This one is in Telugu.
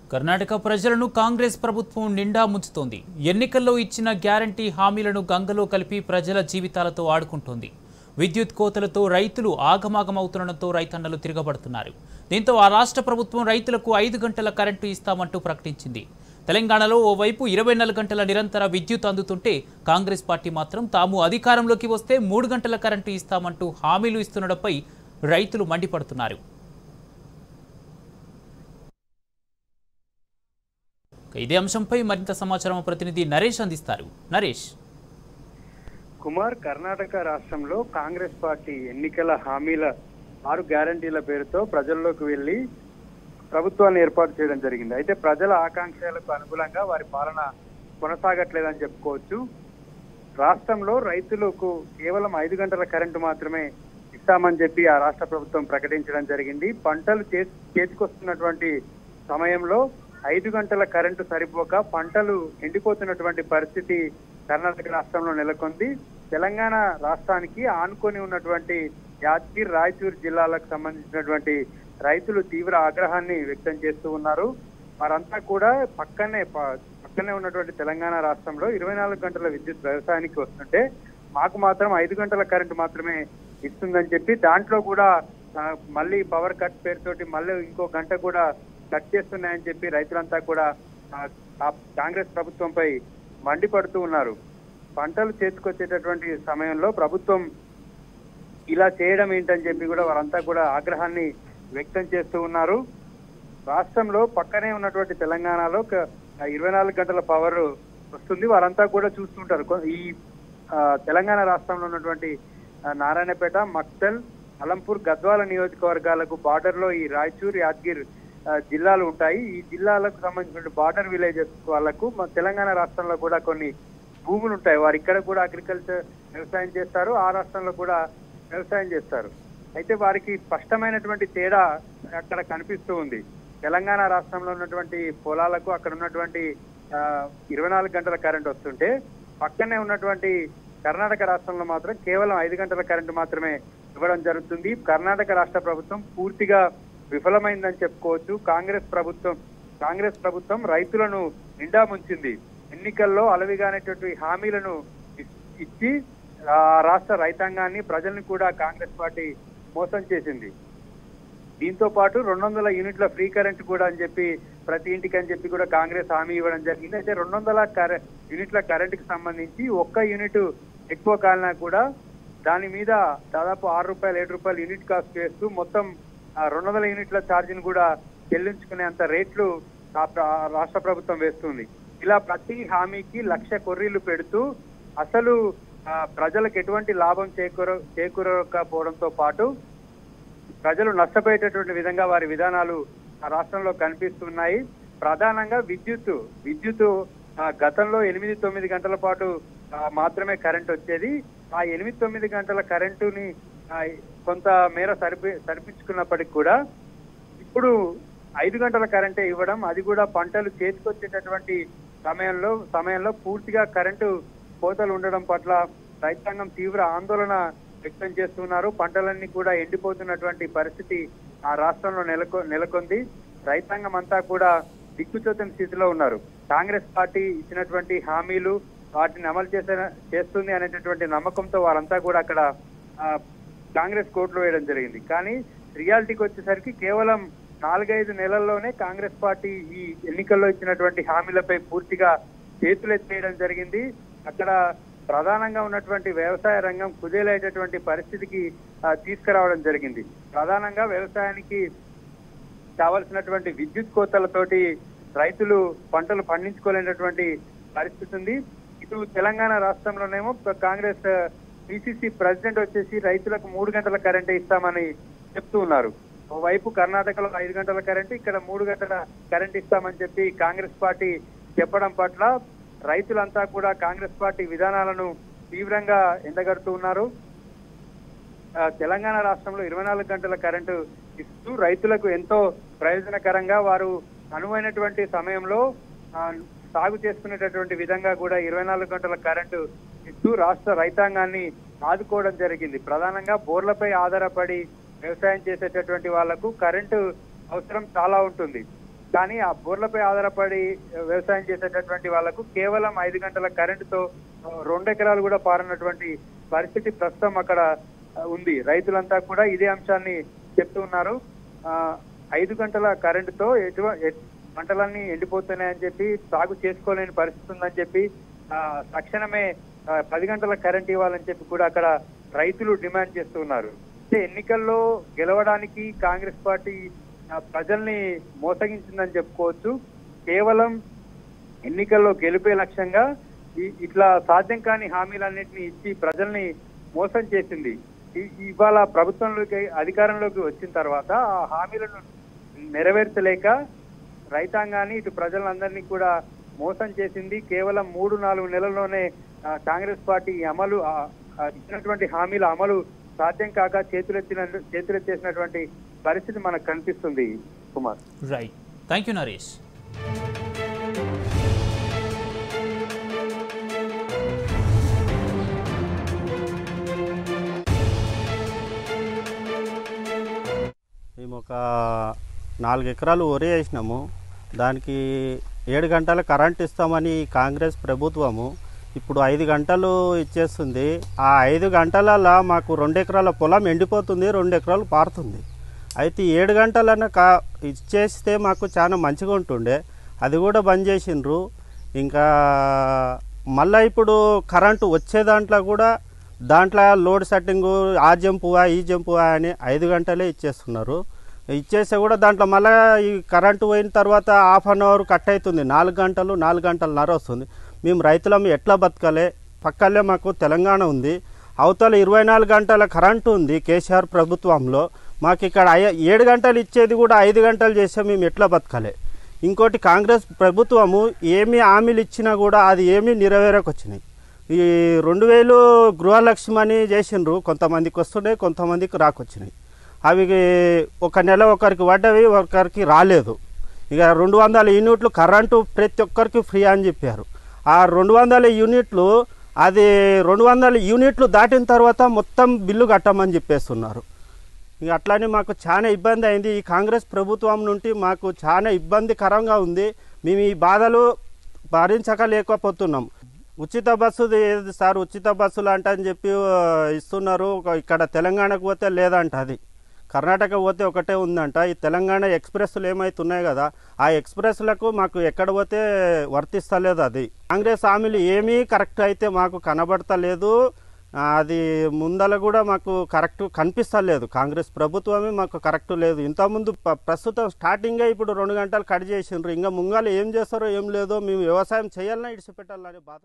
కర్ణాటక ప్రజలను కాంగ్రెస్ ప్రభుత్వం నిండా ముంచుతోంది ఎన్నికల్లో ఇచ్చిన గ్యారంటీ హామీలను గంగలో కలిపి ప్రజల జీవితాలతో ఆడుకుంటోంది విద్యుత్ కోతలతో రైతులు ఆగమాగమవుతుండటంతో రైతన్నలు తిరగబడుతున్నారు దీంతో ఆ రాష్ట్ర ప్రభుత్వం రైతులకు ఐదు గంటల కరెంటు ఇస్తామంటూ ప్రకటించింది తెలంగాణలో ఓవైపు ఇరవై నాలుగు గంటల నిరంతర విద్యుత్ అందుతుంటే కాంగ్రెస్ పార్టీ మాత్రం తాము అధికారంలోకి వస్తే మూడు గంటల కరెంటు ఇస్తామంటూ హామీలు ఇస్తుండడంపై రైతులు మండిపడుతున్నారు ఇదే అంశంపై మరింత సమాచారం మా ప్రతినిధి నరేష్ అందిస్తారు నరేష్ కుమార్ కర్ణాటక రాష్ట్రంలో కాంగ్రెస్ పార్టీ ఎన్నికల హామీల ఆరు గ్యారంటీల పేరుతో ప్రజల్లోకి వెళ్లి ప్రభుత్వాన్ని ఏర్పాటు చేయడం జరిగింది అయితే ప్రజల ఆకాంక్షలకు అనుగుణంగా వారి పాలన కొనసాగట్లేదని చెప్పుకోవచ్చు రాష్ట్రంలో రైతులకు కేవలం ఐదు గంటల కరెంటు మాత్రమే ఇస్తామని చెప్పి ఆ రాష్ట్ర ప్రభుత్వం ప్రకటించడం జరిగింది పంటలు చేతి చేతికొస్తున్నటువంటి సమయంలో ఐదు గంటల కరెంటు సరిపోక పంటలు ఎండిపోతున్నటువంటి పరిస్థితి కర్ణాటక రాష్ట్రంలో నెలకొంది తెలంగాణ రాష్ట్రానికి ఆనుకొని ఉన్నటువంటి యాదగిరి రాయచూర్ జిల్లాలకు సంబంధించినటువంటి రైతులు తీవ్ర ఆగ్రహాన్ని వ్యక్తం చేస్తూ ఉన్నారు వారంతా కూడా పక్కనే ప- పక్కనే ఉన్నటువంటి తెలంగాణ రాష్ట్రంలో ఇరవై నాలుగు గంటల విద్యుత్ వ్యవసాయానికి వస్తుంటే మాకు మాత్రం ఐదు గంటల కరెంటు మాత్రమే ఇస్తుందని చెప్పి దాంట్లో కూడా ఆ, మళ్ళీ పవర్ కట్ పేరుతోటి మళ్ళీ ఇంకో గంట కూడా కట్ చేస్తున్నాయని చెప్పి రైతులంతా కూడా ఆ, ఆ కాంగ్రెస్ ప్రభుత్వంపై మండిపడుతూ ఉన్నారు పంటలు చేతికొచ్చేటటువంటి సమయంలో ప్రభుత్వం ఇలా చేయడం ఏంటని చెప్పి కూడా వారంతా కూడా ఆగ్రహాన్ని వ్యక్తం చేస్తూ ఉన్నారు రాష్ట్రంలో పక్కనే ఉన్నటువంటి తెలంగాణలో ఒక ఇరవై నాలుగు గంటల పవర్ వస్తుంది వారంతా కూడా చూస్తుంటారు కొ- ఈ ఆ, తెలంగాణ రాష్ట్రంలో ఉన్నటువంటి ఆ, నారాయణపేట మక్తల్ అలంపూర్ గద్వాల నియోజకవర్గాలకు బార్డర్ లో ఈ రాయచూర్ యాదగిర్ ఆ, జిల్లాలు ఉంటాయి ఈ జిల్లాలకు సంబంధించిన బార్డర్ విలేజెస్ వాళ్ళకు మన తెలంగాణ రాష్ట్రంలో కూడా కొన్ని భూములు ఉంటాయి వారు ఇక్కడ కూడా అగ్రికల్చర్ వ్యవసాయం చేస్తారు ఆ రాష్ట్రంలో కూడా వ్యవసాయం చేస్తారు అయితే వారికి స్పష్టమైనటువంటి తేడా అక్కడ కనిపిస్తూ ఉంది తెలంగాణ రాష్ట్రంలో ఉన్నటువంటి పొలాలకు అక్కడ ఉన్నటువంటి ఇరవై నాలుగు గంటల కరెంట్ వస్తుంటే పక్కనే ఉన్నటువంటి కర్ణాటక రాష్ట్రంలో మాత్రం కేవలం ఐదు గంటల కరెంటు మాత్రమే ఇవ్వడం జరుగుతుంది కర్ణాటక రాష్ట్ర ప్రభుత్వం పూర్తిగా విఫలమైందని చెప్పుకోవచ్చు కాంగ్రెస్ ప్రభుత్వం కాంగ్రెస్ ప్రభుత్వం రైతులను నిండా ముంచింది ఎన్నికల్లో అలవిగానేటువంటి హామీలను ఇ- ఇచ్చి ఆ రాష్ట్ర రైతాంగాన్ని ప్రజల్ని కూడా కాంగ్రెస్ పార్టీ మోసం చేసింది దీంతో పాటు రెండు వందల యూనిట్ల ఫ్రీ కరెంట్ కూడా అని చెప్పి ప్రతి ఇంటికి అని చెప్పి కూడా కాంగ్రెస్ హామీ ఇవ్వడం జరిగింది అయితే రెండు వందల కరె యూనిట్ల కరెంట్ కి సంబంధించి ఒక్క యూనిట్ ఎక్కువ కాలినా కూడా దాని మీద దాదాపు ఆరు రూపాయలు ఏడు రూపాయలు యూనిట్ కాస్ట్ చేస్తూ మొత్తం ఆ రెండు వందల యూనిట్ల ఛార్జీని కూడా చెల్లించుకునేంత రేట్లు ఆ ప్ర- ఆ రాష్ట్ర ప్రభుత్వం వేస్తుంది ఇలా ప్రతి హామీకి లక్ష కొర్రీలు పెడుతూ అసలు ఆ, ప్రజలకు ఎటువంటి లాభం చేకూర చేకూరకపోవడంతో పాటు ప్రజలు నష్టపోయేటటువంటి విధంగా వారి విధానాలు ఆ రాష్ట్రంలో కనిపిస్తున్నాయి ప్రధానంగా విద్యుత్ విద్యుత్ ఆ, గతంలో ఎనిమిది తొమ్మిది గంటల పాటు ఆ, మాత్రమే కరెంట్ వచ్చేది ఆ ఎనిమిది తొమ్మిది గంటల కరెంటుని ఆ, కొంత మేర సరిపి సరిపించుకున్నప్పటికి కూడా ఇప్పుడు ఐదు గంటల కరెంటే ఇవ్వడం అది కూడా పంటలు చేతికొచ్చేటటువంటి సమయంలో సమయంలో పూర్తిగా కరెంటు కోతలు ఉండడం పట్ల రైతాంగం తీవ్ర ఆందోళన వ్యక్తం చేస్తున్నారు పంటలన్నీ కూడా ఎండిపోతున్నటువంటి పరిస్థితి ఆ రాష్ట్రంలో నెలకొ నెలకొంది రైతాంగం అంతా కూడా దిక్కుచోతని స్థితిలో ఉన్నారు కాంగ్రెస్ పార్టీ ఇచ్చినటువంటి హామీలు వాటిని అమలు చేసే చేస్తుంది అనేటటువంటి నమ్మకంతో వారంతా కూడా అక్కడ ఆ, కాంగ్రెస్ కోర్టులో వేయడం జరిగింది కానీ రియాలిటీకి వచ్చేసరికి కేవలం నాలుగైదు నెలల్లోనే కాంగ్రెస్ పార్టీ ఈ ఎన్నికల్లో ఇచ్చినటువంటి హామీలపై పూర్తిగా చేతులెత్తేయడం జరిగింది అక్కడ ప్రధానంగా ఉన్నటువంటి వ్యవసాయ రంగం కుదేలయ్యేటటువంటి పరిస్థితికి ఆ, తీసుకురావడం జరిగింది ప్రధానంగా వ్యవసాయానికి కావలసినటువంటి విద్యుత్ కోతలతోటి రైతులు పంటలు పండించుకోలేనటువంటి పరిస్థితి ఉంది ఇటు తెలంగాణ రాష్ట్రంలోనేమో కాంగ్రెస్ పిసిసి ప్రెసిడెంట్ వచ్చేసి రైతులకు మూడు గంటల కరెంట్ ఇస్తామని చెప్తూ ఉన్నారు ఓవైపు కర్ణాటకలో ఐదు గంటల కరెంట్ ఇక్కడ మూడు గంటల కరెంట్ ఇస్తామని చెప్పి కాంగ్రెస్ పార్టీ చెప్పడం పట్ల రైతులంతా కూడా కాంగ్రెస్ పార్టీ విధానాలను తీవ్రంగా ఎండగడుతూ ఉన్నారు ఆ, తెలంగాణ రాష్ట్రంలో ఇరవై నాలుగు గంటల కరెంటు ఇస్తూ రైతులకు ఎంతో ప్రయోజనకరంగా వారు అనువైనటువంటి సమయంలో ఆ, సాగు చేసుకునేటటువంటి విధంగా కూడా ఇరవై నాలుగు గంటల కరెంటు ఇస్తూ రాష్ట్ర రైతాంగాన్ని ఆదుకోవడం జరిగింది ప్రధానంగా బోర్లపై ఆధారపడి వ్యవసాయం చేసేటటువంటి వాళ్లకు కరెంటు అవసరం చాలా ఉంటుంది కానీ ఆ బోర్లపై ఆధారపడి వ్యవసాయం చేసేటటువంటి వాళ్ళకు కేవలం ఐదు గంటల కరెంటుతో ఆ, రెండు ఎకరాలు కూడా పారనటువంటి పరిస్థితి ప్రస్తుతం అక్కడ ఆ, ఉంది రైతులంతా కూడా ఇదే అంశాన్ని చెప్తూ ఉన్నారు ఆ, ఐదు గంటల కరెంటుతో ఎటువ ఎట్- పంటలన్నీ ఎండిపోతున్నాయని చెప్పి సాగు చేసుకోలేని పరిస్థితి ఉందని చెప్పి ఆ, తక్షణమే ఆ, పది గంటల కరెంట్ ఇవ్వాలని చెప్పి కూడా అక్కడ రైతులు డిమాండ్ చేస్తూ ఉన్నారు అంటే ఎన్నికల్లో గెలవడానికి కాంగ్రెస్ పార్టీ ఆ, ప్రజల్ని మోసగించిందని చెప్పుకోవచ్చు కేవలం ఎన్నికల్లో గెలిపే లక్ష్యంగా ఈ- ఇట్లా సాధ్యం కాని హామీలన్నింటినీ ఇచ్చి ప్రజల్ని మోసం చేసింది ఈ- ఇవాళ ప్రభుత్వంలోకి అధికారంలోకి వచ్చిన తర్వాత ఆ హామీలను నెరవేర్చలేక రైతాంగాన్ని ఇటు ప్రజలందరినీ కూడా మోసం చేసింది కేవలం మూడు నాలుగు నెలల్లోనే ఆ, కాంగ్రెస్ పార్టీ ఈ అమలు ఆ, ఆ, ఇచ్చినటువంటి హామీల అమలు సాధ్యం కాక చేతులెత్తిన చేతులెత్తేసినటువంటి పరిస్థితి మనకు కనిపిస్తుంది Kumar right thank you Naresh మేము ఒక నాలుగు ఎకరాలు వరి వేసినాము దానికి ఏడు గంటల కరెంట్ ఇస్తామని ఈ కాంగ్రెస్ ప్రభుత్వము ఇప్పుడు ఐదు గంటలు ఇచ్చేస్తుంది ఆ ఐదు గంటలలో మాకు రెండు ఎకరాల పొలం ఎండిపోతుంది రెండు ఎకరాలు పారుతుంది అయితే ఈ ఏడు గంటలన్న కా ఇచ్చేస్తే మాకు చాలా మంచిగా ఉంటుండే అది కూడా బంద్ చేసిండ్రు ఇంకా మళ్ళీ ఇప్పుడు కరెంటు వచ్చే దాంట్లో కూడా దాంట్లో లోడ్ సెట్టింగు ఆ జంపువా ఈ జంపువా అని ఐదు గంటలే ఇచ్చేస్తున్నారు ఇచ్చేస్తే కూడా దాంట్లో మళ్ళీ ఈ కరెంటు పోయిన తర్వాత హాఫ్ అన్ అవర్ కట్ అవుతుంది నాలుగు గంటలు నాలుగు గంటలన్నర వస్తుంది మేము రైతులం ఎట్లా బతకాలి పక్కనే మాకు తెలంగాణ ఉంది అవతల ఇరవై నాలుగు గంటల కరెంటు ఉంది కేసీఆర్ ప్రభుత్వంలో మాకు ఇక్కడ ఐ- ఏడు గంటలు ఇచ్చేది కూడా ఐదు గంటలు చేస్తే మేము ఎట్లా బతకాలి ఇంకోటి కాంగ్రెస్ ప్రభుత్వము ఏమి హామీలు ఇచ్చినా కూడా అది ఏమీ నెరవేరకొచ్చినాయి ఈ రెండు వేలు గృహలక్ష్మి అని చేసిండ్రు కొంతమందికి వస్తున్నాయి కొంతమందికి రాకొచ్చినాయి అవి ఒక నెల ఒకరికి పడ్డవి ఒకరికి రాలేదు ఇక రెండు వందల యూనిట్లు కరెంటు ప్రతి ఒక్కరికి ఫ్రీ అని చెప్పారు ఆ రెండు వందల యూనిట్లు అది రెండు వందల యూనిట్లు దాటిన తర్వాత మొత్తం బిల్లు కట్టమని చెప్పేస్తున్నారు ఇక అట్లానే మాకు చాలా ఇబ్బంది అయింది ఈ కాంగ్రెస్ ప్రభుత్వం నుండి మాకు చాలా ఇబ్బందికరంగా ఉంది మేము ఈ బాధలు భరించకలేకపోతున్నాం ఉచిత బస్సు ఏది సార్ ఉచిత బస్సులు అంట అని చెప్పి ఆ, ఇస్తున్నారు ఒక- ఇక్కడ తెలంగాణకు పోతే లేదంట అది కర్ణాటక పోతే ఒకటే ఉందంట ఈ తెలంగాణ ఎక్స్ప్రెస్లు ఏమైతున్నాయి కదా ఆ ఎక్స్ప్రెస్లకు మాకు ఎక్కడ పోతే వర్తిస్తలేదు అది కాంగ్రెస్ హామీలు ఏమీ కరెక్ట్ అయితే మాకు కనబడతలేదు ఆ, అది ముందల కూడా మాకు కరెక్ట్ కనిపిస్తలేదు కాంగ్రెస్ ప్రభుత్వమే మాకు కరెక్ట్ లేదు ఇంతకుముందు ప- ప్రస్తుతం స్టార్టింగే ఇప్పుడు రెండు గంటలు కట్ చేసిండ్రు ఇంకా ముంగాలు ఏం చేస్తారో ఏం లేదో మేము వ్యవసాయం చేయాలన్నా ఇడిచిపెట్టాలని బాధ